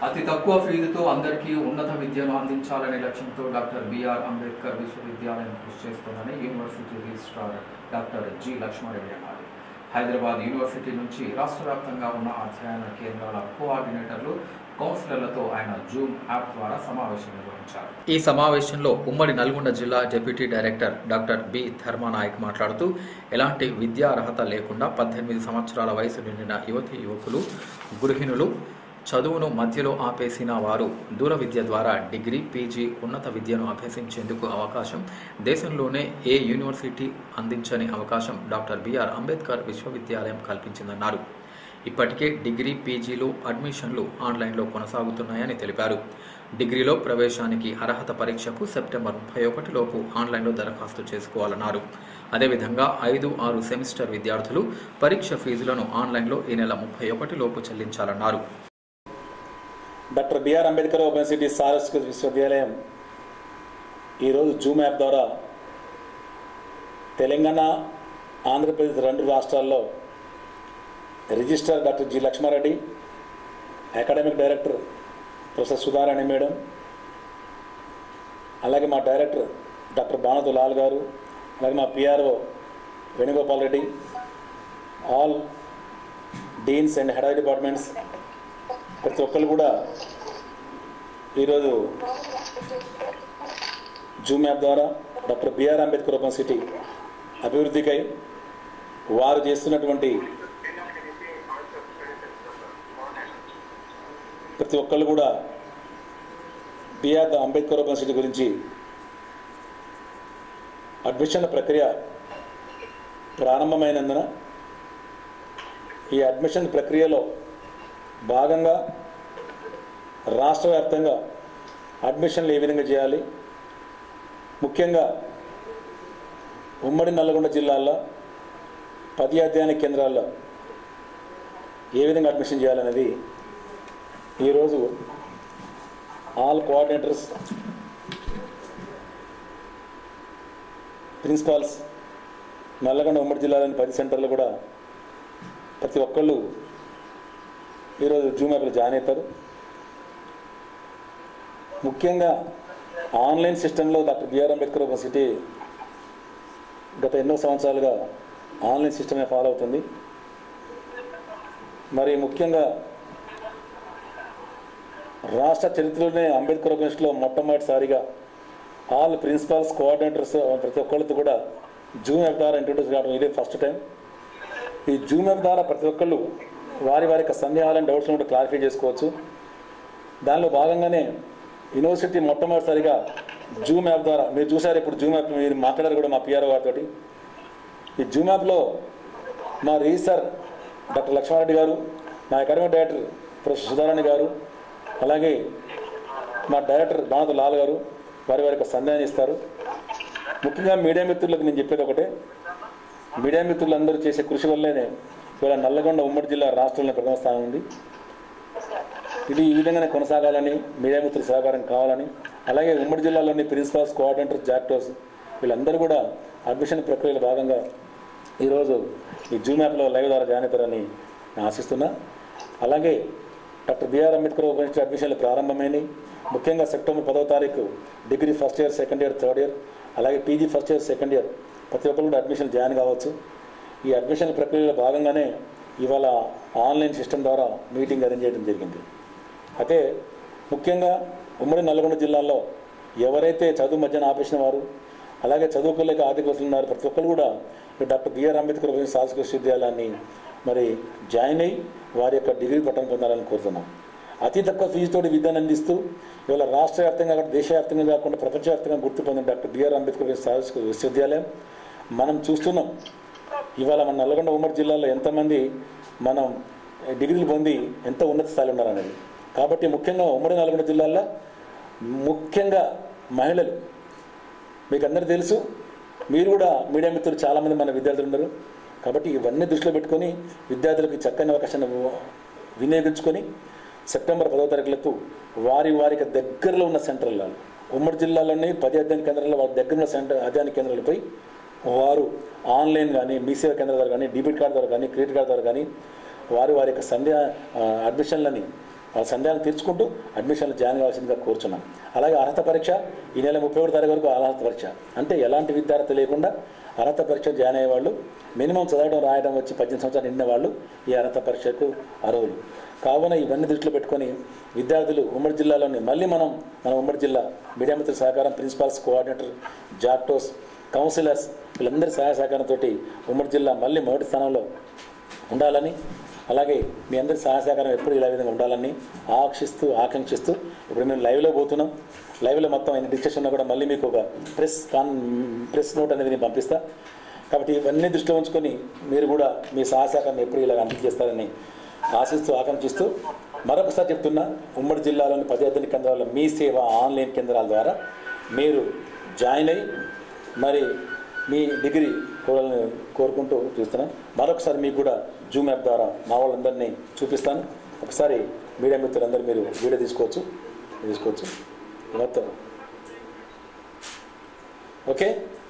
అతి తక్కువ ఫీజుతో అందరికీ ఉన్నత విద్యను అందించాలనే లక్ష్యంతో డాక్టర్ బిఆర్ అంబేద్కర్ విశ్వవిద్యాలయం కృషి చేస్తోందని university registrar doctor G Lakshma Reddy అన్నారు హైదరాబాద్ యూనివర్సిటీ నుంచి రాష్ట్ర వ్యాప్తంగా ఉన్న అధ్యయన కేంద్రాల కోఆర్డినేటర్లు కౌన్సిలర్లతో ఆయన జూమ్ యాప్ ద్వారా సమావేశం నిర్వహించారు ఈ సమావేశంలో ఉమ్మడి నల్గొండ జిల్లా deputy director doctor B Dharmanayak మాట్లాడుతూ ఎలాంటి విద్యా అర్హత లేకుండా పద్దెనిమిది సంవత్సరాల వయసు నిండిన యువతి యువకులు గృహిణులు చదువును మధ్యలో ఆపేసిన వారు దూర విద్య ద్వారా డిగ్రీ పీజీ ఉన్నత విద్యను అభ్యసించేందుకు అవకాశం దేశంలోనే ఏ యూనివర్సిటీ అందించని అవకాశం డాక్టర్ బిఆర్ అంబేద్కర్ విశ్వవిద్యాలయం కల్పించిందన్నారు ఇప్పటికే డిగ్రీ పీజీలు అడ్మిషన్లు ఆన్లైన్లో కొనసాగుతున్నాయని తెలిపారు డిగ్రీలో ప్రవేశానికి అర్హత పరీక్షకు సెప్టెంబర్ ముప్పై ఒకటిలోపు ఆన్లైన్లో దరఖాస్తు చేసుకోవాలన్నారు అదేవిధంగా ఐదు ఆరు సెమిస్టర్ విద్యార్థులు పరీక్ష ఫీజులను ఆన్లైన్లో ఈ నెల ముప్పై ఒకటిలోపు చెల్లించాలన్నారు doctor BR Ambedkar open city సారస్వతి విశ్వవిద్యాలయం ఈరోజు జూమ్ యాప్ ద్వారా తెలంగాణ ఆంధ్రప్రదేశ్ రెండు రాష్ట్రాల్లో registrar doctor G Lakshma Reddy academic director professor Sudharani madam అలాగే మా డైరెక్టర్ డాక్టర్ బానతు లాల్ గారు అలాగే మా PRO Venugopal Reddy all deans and head departments ప్రతి ఒక్కరు కూడా ఈరోజు జూమ్ యాప్ ద్వారా doctor BR Ambedkar open city అభివృద్ధికై వారు చేస్తున్నటువంటి ప్రతి ఒక్కళ్ళు కూడా బిఆర్ అంబేద్కర్ ఓపెన్ సిటీ గురించి అడ్మిషన్ల ప్రక్రియ ప్రారంభమైనందున ఈ అడ్మిషన్ ప్రక్రియలో భాగంగా రాష్ట్ర వ్యాప్తంగా అడ్మిషన్లు ఏ విధంగా చేయాలి ముఖ్యంగా ఉమ్మడి నల్గొండ జిల్లాల్లో పది అధ్యయన కేంద్రాల్లో ఏ విధంగా అడ్మిషన్ చేయాలనేది ఈరోజు ఆల్ కోఆర్డినేటర్స్ ప్రిన్సిపాల్స్ నల్లగొండ ఉమ్మడి జిల్లాలోని పది సెంటర్లు కూడా ప్రతి ఒక్కళ్ళు ఈరోజు జూమ్ యాప్లో జాయిన్ అవుతారు ముఖ్యంగా ఆన్లైన్ సిస్టంలో డాక్టర్ బిఆర్ అంబేద్కర్ యూనివర్సిటీ గత ఎన్నో సంవత్సరాలుగా ఆన్లైన్ సిస్టమే ఫాలో అవుతుంది మరి ముఖ్యంగా రాష్ట్ర చరిత్రలోనే అంబేద్కర్ యూనివర్సిటీలో మొట్టమొదటిసారిగా ఆల్ ప్రిన్సిపాల్స్ కోఆర్డినేటర్స్ ప్రతి ఒక్కళ్ళతో కూడా జూమ్ యాప్ ద్వారా ఇంట్రొడ్యూస్ కావడం ఇదే ఫస్ట్ టైం ఈ జూమ్ యాప్ ద్వారా ప్రతి ఒక్కళ్ళు వారి వారి యొక్క సందేహాలను డౌట్స్ ఉంటే క్లారిఫై చేసుకోవచ్చు దానిలో భాగంగానే యూనివర్సిటీ మొట్టమొదటిసారిగా జూమ్ యాప్ ద్వారా మీరు చూసారు ఇప్పుడు జూమ్ యాప్ మీరు మాట్లాడారు కూడా మా పిఆర్ఓ గారితో ఈ జూమ్ యాప్లో మా రిజిస్టర్ డాక్టర్ లక్ష్మారెడ్డి గారు మా అకాడమిక్ డైరెక్టర్ ప్రొఫెసర్ సుధారాణి గారు అలాగే మా డైరెక్టర్ బాణత లాల్ గారు వారి వారి యొక్క సందేహాన్ని ఇస్తారు ముఖ్యంగా మీడియా మిత్రులకు నేను చెప్పేది ఒకటే మీడియా మిత్రులందరూ చేసే కృషి వల్లేనే ఇవాళ నల్లగొండ ఉమ్మడి జిల్లా రాష్ట్రంలో ప్రథమ స్థానం ఉంది ఇది ఈ విధంగానే కొనసాగాలని మీడియా మిత్రుల సహకారం కావాలని అలాగే ఉమ్మడి జిల్లాలోని ప్రిన్సిపాల్స్ కోఆర్డినేటర్ జాక్టర్స్ వీళ్ళందరూ కూడా అడ్మిషన్ ప్రక్రియలో భాగంగా ఈరోజు ఈ జూమ్ యాప్లో లైవ్ ద్వారా జాయిన్ అవుతారని నేను ఆశిస్తున్నా అలాగే డాక్టర్ బిఆర్ అంబేద్కర్ యూనివర్సిటీ అడ్మిషన్లు ప్రారంభమైనవి ముఖ్యంగా సెప్టెంబర్ పదవ తారీఖు degree first year second year third year అలాగే PG first year second year ప్రతి ఒక్కరు కూడా అడ్మిషన్ జాయిన్ కావచ్చు ఈ అడ్మిషన్ ప్రక్రియలో భాగంగానే ఇవాళ ఆన్లైన్ సిస్టమ్ ద్వారా మీటింగ్ అరేంజ్ చేయడం జరిగింది అయితే ముఖ్యంగా ఉమ్మడి నల్గొండ జిల్లాలో ఎవరైతే చదువు మధ్యన ఆపేసిన వారు అలాగే చదువుకోలేక ఆర్థిక వసూలు ఉన్నారు ప్రతి ఒక్కరు కూడా ఈ డాక్టర్ బిఆర్ అంబేద్కర్ సాంస్కృతిక విశ్వవిద్యాలయాన్ని మరి జాయిన్ అయ్యి వారి యొక్క డిగ్రీ పట్టణం పొందాలని కోరుతున్నాం అతి తక్కువ ఫీజుతోటి విద్యను అందిస్తూ ఇవాళ రాష్ట్ర వ్యాప్తంగా కాకుండా దేశవ్యాప్తంగా కాకుండా ప్రపంచవ్యాప్తంగా గుర్తు పొందిన డాక్టర్ బిఆర్ అంబేద్కర్ సాంస్కృతిక విశ్వవిద్యాలయం మనం చూస్తున్నాం ఇవాళ మన నల్గొండ ఉమ్మడి జిల్లాలో ఎంతమంది మనం డిగ్రీలు పొంది ఎంత ఉన్నత స్థాయిలో ఉన్నారనేది కాబట్టి ముఖ్యంగా ఉమ్మడి నల్గొండ జిల్లాలో ముఖ్యంగా మహిళలు మీకు అందరికీ తెలుసు మీరు కూడా మీడియా మిత్రులు చాలామంది మన విద్యార్థులు ఉన్నారు కాబట్టి ఇవన్నీ దృష్టిలో పెట్టుకొని విద్యార్థులకు ఈ చక్కని అవకాశాన్ని వినియోగించుకొని సెప్టెంబర్ పదవ తారీఖులకు వారి వారికి దగ్గరలో ఉన్న సెంటర్లలో ఉమ్మడి జిల్లాలోని పది అధ్యయన కేంద్రాల్లో వారి దగ్గర ఉన్న సెంటర్ అధ్యయన కేంద్రాలపై వారు ఆన్లైన్ కానీ మీ సేవా కేంద్రాల ద్వారా కానీ డెబిట్ కార్డు ద్వారా కానీ క్రెడిట్ కార్డు ద్వారా కానీ వారి వారి యొక్క సంధ్య ఆ, అడ్మిషన్లని వాళ్ళ సందేహాలను తీర్చుకుంటూ అడ్మిషన్లు జాయిన్ కావాల్సిందిగా కోరుచున్నాం అలాగే అర్హత పరీక్ష ఈ నెల ముప్పై ఒకటి తారీఖు వరకు అర్హత పరీక్ష అంటే ఎలాంటి విద్యార్థి లేకుండా అర్హత పరీక్ష జాయిన్ అయ్యే వాళ్ళు మినిమం చదవడం రాయడం వచ్చి పద్దెనిమిది సంవత్సరాలు నిండిన వాళ్ళు ఈ అర్హత పరీక్షకు అర్హులు కావున ఇవన్నీ దృష్టిలో పెట్టుకొని విద్యార్థులు ఉమ్మడి జిల్లాలోని మళ్ళీ మనం మన ఉమ్మడి జిల్లా మీడియా మిత్రుల సహకారం ప్రిన్సిపాల్స్ కోఆర్డినేటర్ జాక్టోస్ కౌన్సిలర్స్ వీళ్ళందరి సహాయ సహకారంతో ఉమ్మడి జిల్లా మళ్ళీ మొదటి స్థానంలో ఉండాలని అలాగే మీ అందరి సహాయ సహకారం ఎప్పుడు ఇలా విధంగా ఉండాలని ఆక్షిస్తూ ఆకాంక్షిస్తూ ఇప్పుడు మేము లైవ్లో పోతున్నాం లైవ్లో మొత్తం ఎన్ని డిస్కషన్ ఉన్నా కూడా మళ్ళీ మీకు ఒక ప్రెస్ కాన్ ప్రెస్ నోట్ అనేది నేను పంపిస్తా కాబట్టి ఇవన్నీ దృష్టిలో ఉంచుకొని మీరు కూడా మీ సహాయ సహకారం ఎప్పుడు ఇలా అందజేస్తారని ఆశిస్తూ ఆకాంక్షిస్తూ మరొకసారి చెప్తున్నా ఉమ్మడి జిల్లాలోని పర్యటన కేంద్రాల్లో మీ సేవ ఆన్లైన్ కేంద్రాల ద్వారా మీరు జాయిన్ అయ్యి మరి మీ డిగ్రీ కోరాలని కోరుకుంటూ చూస్తున్నాం మరొకసారి మీకు కూడా జూమ్ యాప్ ద్వారా మా వాళ్ళందరినీ చూపిస్తాను ఒకసారి మీడియా మిత్రులందరూ మీరు వీడియో తీసుకోవచ్చు తీసుకోవచ్చు మొత్తం ఓకే